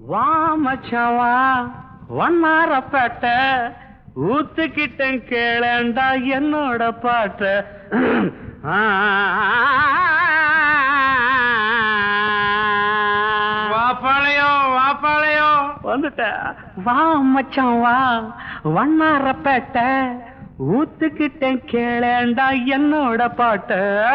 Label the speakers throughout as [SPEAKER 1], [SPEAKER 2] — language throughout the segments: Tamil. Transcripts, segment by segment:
[SPEAKER 1] வா மச்சான் வா வண்ணாரப்பேட்டை ஊத்துக்கிட்டேன் கேளண்டா என்னோட பாட்ட
[SPEAKER 2] வாப்பாளையம் வாப்பாளையம்
[SPEAKER 1] வந்துட்டேன் வா மச்சான் வா வண்ணாரப்பேட்டை ஊத்துக்கிட்டேன் கேளண்டா என்னோட பாட்ட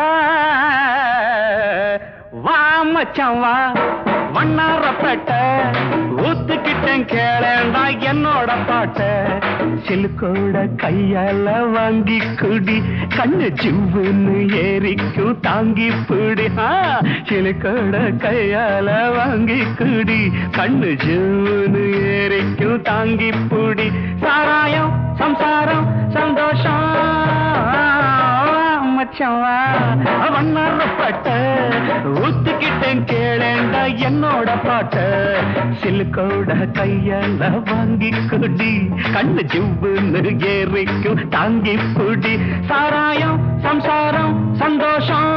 [SPEAKER 1] வா மச்சான் வா வண்ணாரப்பேட்டை ஊத்துக்கிட்டேன் கேளண்டா என்னோட பாட்ட சிலுக்கோட கையால வாங்கி குடி கண்ணு ஜிவ்வுன்னு ஏறிக்கும் தாங்கி பிடி ஆ, சிலுக்கோட கையால வாங்கி குடி கண்ணு ஜிவ்வுன்னு ஏறிக்கும் தாங்கி பிடி சாராயம் சம்சாரம் சந்தோஷம் மச்சவா வண்ணாரப்பட்ட ஊத்துக்கிட்டேன் கேளேண்டா என்னோட பாட்ட சிலுக்கோட கையால வாங்கி குடி கண்ணு ஜிவ்வுன்னு ஏறிக்கும் தாங்கி புடி சாராயம் சம்சாரம் சந்தோஷம்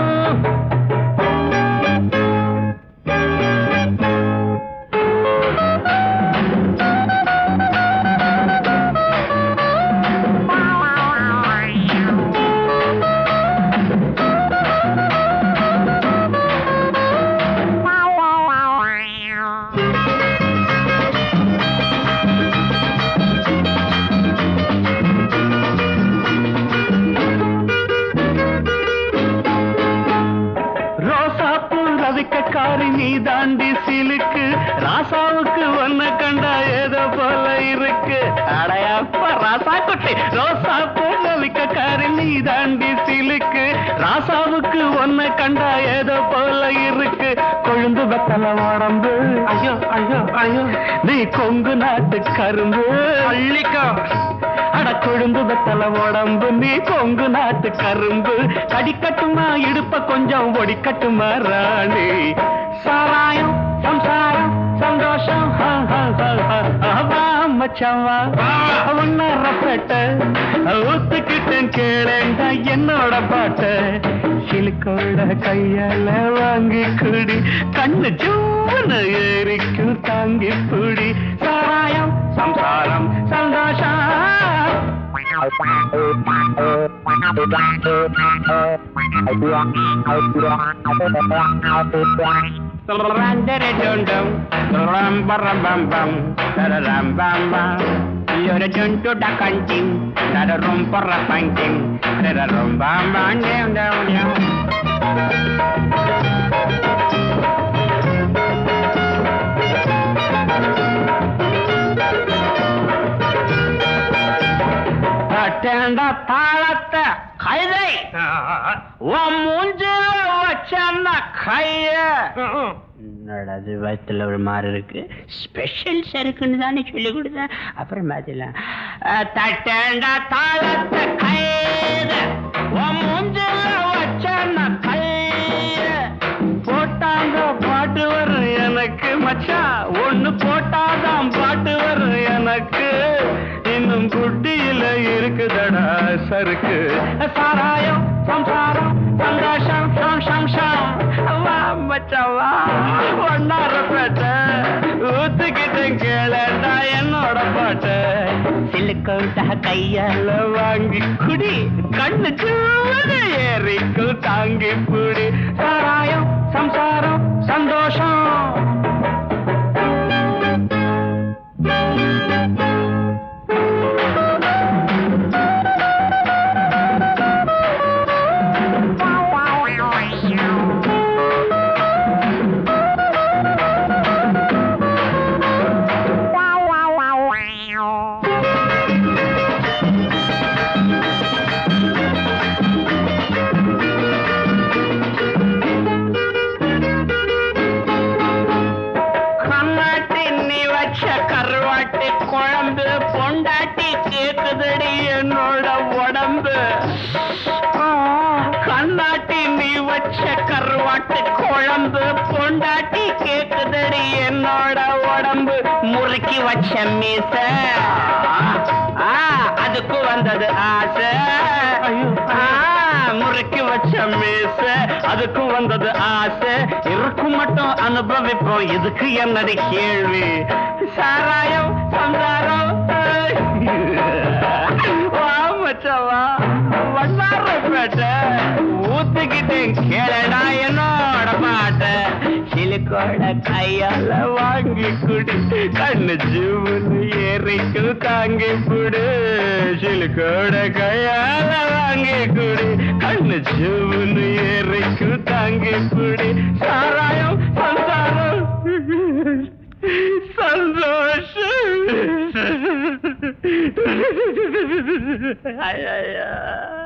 [SPEAKER 1] ரோசாப்பூ ரவிக்கக்காரி நீ தாண்டி சிலுக்கு ராசாவுக்கு ஒன்ன கண்டா ஏதோ போல இருக்கு அடையாப்பா ராசா குட்டி ரோசாப்பூ ரவிக்கக்காரி நீ தாண்டி சிலுக்கு ராசாவுக்கு ஒன்ன கண்டா ஏதோ போல இருக்கு கொழுந்து வெத்தல உடம்பு ஐயோ ஐயோ ஐயோ நீ கொங்கு நாட்டு கரும்பு அள்ளிக்கோ அட கொழுந்து வெத்தல உடம்பு நீ கொங்கு நாட்டு கரும்பு கடிக்கட்டுமா இடுப்ப கொஞ்சம் ஒடிக்கட்டுமா ராணி சாராயம் சம்சாரம் சந்தோஷம் ஹா, ஹா, ஹா, ஹா. ஆ, வா மச்சான் வா ஒன்னரப்பட்ட ஊத்துக்கிட்டேன் கேளேண்டா என்னோட பாட்ட சிலுக்கோட கையால வாங்கி குடி கண்ணு ஜூன்னு ஏறிக்கும் தாங்கி புடி சாராயம் சம்சாரம் சந்தோஷம் தட்டேண்டா தாளத்தை கைதை உன் மூஞ்சில வச்ச கைய என்னடா அது வயத்துல ஒரு மாதிரி இருக்கு ஸ்பெஷல் சருக்குன்னு தானே சொல்லி கொடுத்தேன் அப்புறம் மாத்திடலாம் தட்டேண்டா தாளத்தை கைத உன் மூஞ்சில வச்ச கைய போட்டாங்க பாட்டு வரும் எனக்கு மச்சான் ஒண்ணு போட்டாதான் பாட்டு வரும் எனக்கு இன்னும் குட்டியில இருக்குதடா சருக்கு சாராயம் சம்சாரம் சந்தோஷம் ஷம் ஷம் ஷம் வா மச்சான் வா ஒன்னாரப்பேட்ட ஊத்துக்கிட்டு கேளடா என்னோட பாட்ட சிலுக்கோட்டா கையால வாங்கி குடி கண்ணு சூடு ஏறிக்கு தாங்கி புடி சாராயம் சம்சாரம் சந்தோஷம் கண்ணாட்டி நீ வச்ச கருவாட்டி குழம்பு பொண்டாட்டி கேக்குதடி என்னோட உடம்பு ஆ, கண்ணாட்டி நீ வச்ச கருவாட்டு குழம்பு பொண்டாட்டி கேக்குதடி என்னோட உடம்பு முறுக்கி வச்ச மீச ஆ, அதுக்கு வந்தது ஆசை ஆ, முறுக்கி வச்ச மீச அது அதுக்கும் வந்தது ஆசை இருக்கும் மட்டும் அனுபவிப்போம் இதுக்கு என்னடி கேள்வி சாராயம் சம்சாரம் வா மச்சவா வண்ணாரப்பேட்டை ஊத்துக்கிட்டேன் கேளடா என்னோட பாட்ட சிலுக்கோட கையால வாங்கி குடி கண்ணு ஜூன்னு ஏறிக்கு தாங்கி புடு சிலுக்கோட கையால வாங்கி குடி கண்ணு ஜூன்னு ஏறிக்கு தாங்கி புடி சாராயம் சந்தானம் சந்தோஷம் ஐயா